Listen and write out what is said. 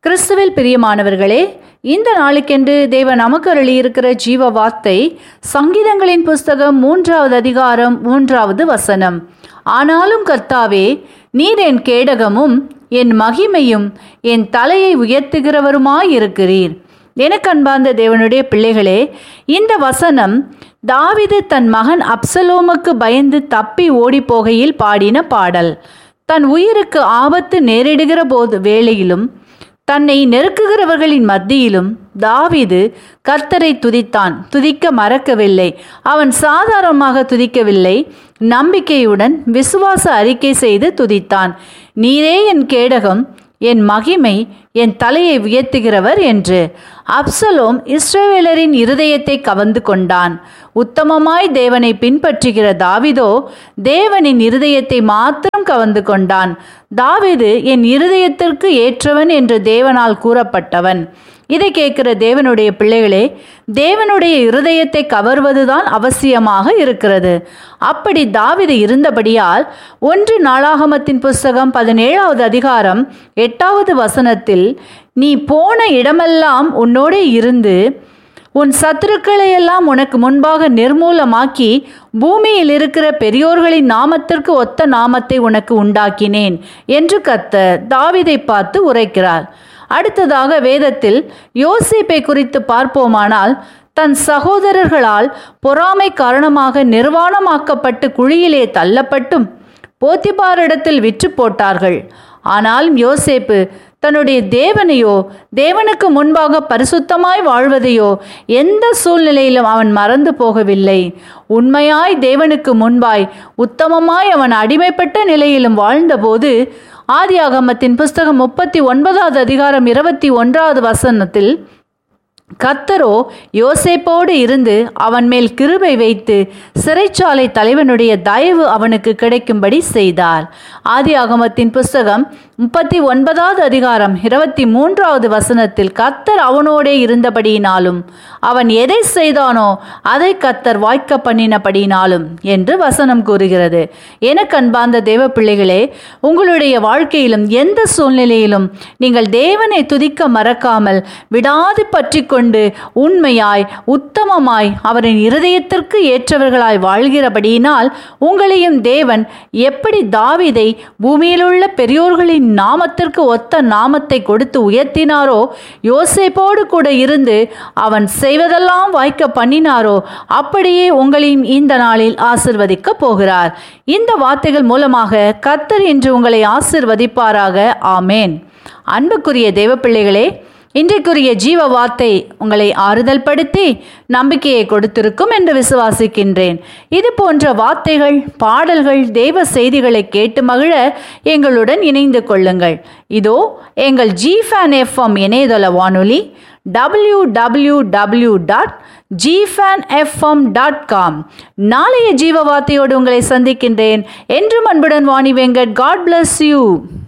கிறிஸ்துவில் பிரியமானவர்களே இந்த நாளுக்கென்று தேவன் நமக்கு அருளியிருக்கிற ஜீவ வார்த்தை சங்கீதங்களின் புஸ்தகம் மூன்றாவது அதிகாரம் மூன்றாவது வசனம் ஆனாலும் கர்த்தாவே நீர் என் கேடகமும் என் மகிமையும் என் தலையை உயர்த்துகிறவருமாயிருக்கிறீர் எனக்கு அன்பார்ந்த தேவனுடைய பிள்ளைகளே இந்த வசனம் தாவிது தன் மகன் அப்சலோமுக்கு பயந்து தப்பி ஓடிப் போகையில் பாடின பாடல் தன் உயிருக்கு ஆபத்து நேரிடுகிற போது வேளையிலும் தன்னை நெருக்குகிறவர்களின் மத்தியிலும் தாவீது கர்த்தரை துதித்தான் துதிக்க மறக்கவில்லை அவன் சாதாரணமாக துதிக்கவில்லை நம்பிக்கையுடன் விசுவாச அறிக்கை செய்து துதித்தான் நீரே என் கேடகம் என் மகிமை என் தலையை உயர்த்துகிறவர் என்று அப்சலோம் இஸ்ரவேலரின் இருதயத்தை கவர்ந்து கொண்டான் உத்தமமாய் தேவனை பின்பற்றுகிற தாவிதோ தேவனின் இருதயத்தை மாத்திரம் கவர்ந்து கொண்டான் தாவிது என் இருதயத்திற்கு ஏற்றவன் என்று தேவனால் கூறப்பட்டவன் இதை கேட்கிற தேவனுடைய பிள்ளைகளே தேவனுடைய இருதயத்தை கவர்வதுதான் அவசியமாக இருக்கிறது அப்படி தாவிது இருந்தபடியால் ஒன்று நாளாகமத்தின் புஸ்தகம் பதினேழாவது அதிகாரம் எட்டாவது வசனத்தில் நீ போன இடமெல்லாம் உன்னோடு இருந்து உன் சத்துருக்களையெல்லாம் உனக்கு முன்பாக நிர்மூலமாக்கி பூமியில் இருக்கிற பெரியோர்களின் நாமத்திற்கு ஒத்த நாமத்தை உனக்கு உண்டாக்கினேன் என்று கத்த தாவிதை பார்த்து உரைக்கிறார் அடுத்ததாக வேதத்தில் யோசேப்பை குறித்து பார்ப்போமானால் தன் சகோதரர்களால் பொறாமை காரணமாக நிர்வாணமாக்கப்பட்டு குழியிலே தள்ளப்பட்டும் போத்திபாரிடத்தில் விற்று போட்டார்கள் ஆனாலும் யோசேப்பு தன்னுடைய தேவனையோ தேவனுக்கு முன்பாக பரிசுத்தமாய் வாழ்வதையோ எந்த சூழ்நிலையிலும் அவன் மறந்து போகவில்லை உண்மையாய் தேவனுக்கு முன்பாய் உத்தமமாய் அவன் அடிமைப்பட்ட நிலையிலும் வாழ்ந்தபோது ஆதியாகமத்தின் புஸ்தகம் முப்பத்தி ஒன்பதாவது அதிகாரம் இருபத்தி ஒன்றாவது வசனத்தில் கத்தரோ யோசேப்போடு இருந்து அவன் மேல் கிருபை வைத்து சிறைச்சாலை தலைவனுடைய தயவு அவனுக்கு கிடைக்கும்படி செய்தார் ஆதி ஆகமத்தின் புஸ்தகம் முப்பத்தி ஒன்பதாவது அதிகாரம் இருபத்தி மூன்றாவது வசனத்தில் கத்தர் அவனோடே இருந்தபடியினாலும் அவன் எதை செய்தானோ அதை கத்தர் வாய்க்க பண்ணினபடினாலும் என்று வசனம் கூறுகிறது எனக்கு அன்பார்ந்த தேவ பிள்ளைகளே உங்களுடைய வாழ்க்கையிலும் எந்த சூழ்நிலையிலும் நீங்கள் தேவனை துதிக்க மறக்காமல் விடாது பற்றி கொண்டு உண்மையாய் உத்தமமாய் அவரின் இருதயத்திற்கு ஏற்றவர்களாய் வாழ்கிறபடியினால் உங்களையும் தேவன் எப்படி தாவிதை பூமியிலுள்ள பெரியோர்களின் நாமத்திற்கு ஒத்த நாமத்தை கொடுத்து உயர்த்தினாரோ யோசேப்போடு கூட இருந்து அவன் செய்வதெல்லாம் வாய்க்க பண்ணினாரோ அப்படியே உங்களின் இந்த நாளில் ஆசிர்வதிக்க போகிறார் இந்த வார்த்தைகள் மூலமாக கத்தர் இன்று உங்களை ஆசிர்வதிப்பாராக ஆமேன் அன்புக்குரிய தேவ பிள்ளைகளே இன்றைக்குரிய ஜீவ வார்த்தை உங்களை ஆறுதல் படுத்தி நம்பிக்கையை கொடுத்திருக்கும் என்று விசுவாசிக்கின்றேன் இது போன்ற வார்த்தைகள் பாடல்கள் தெய்வ செய்திகளை கேட்டு மகிழ எங்களுடன் இணைந்து கொள்ளுங்கள் இதோ எங்கள் ஜி ஃபேன் எஃப்எம் இணையதள வானொலி W W W dot G fan FM dot com நாளைய ஜீவ வார்த்தையோடு உங்களை சந்திக்கின்றேன் என்றும் அன்புடன் Vani Venkat God bless you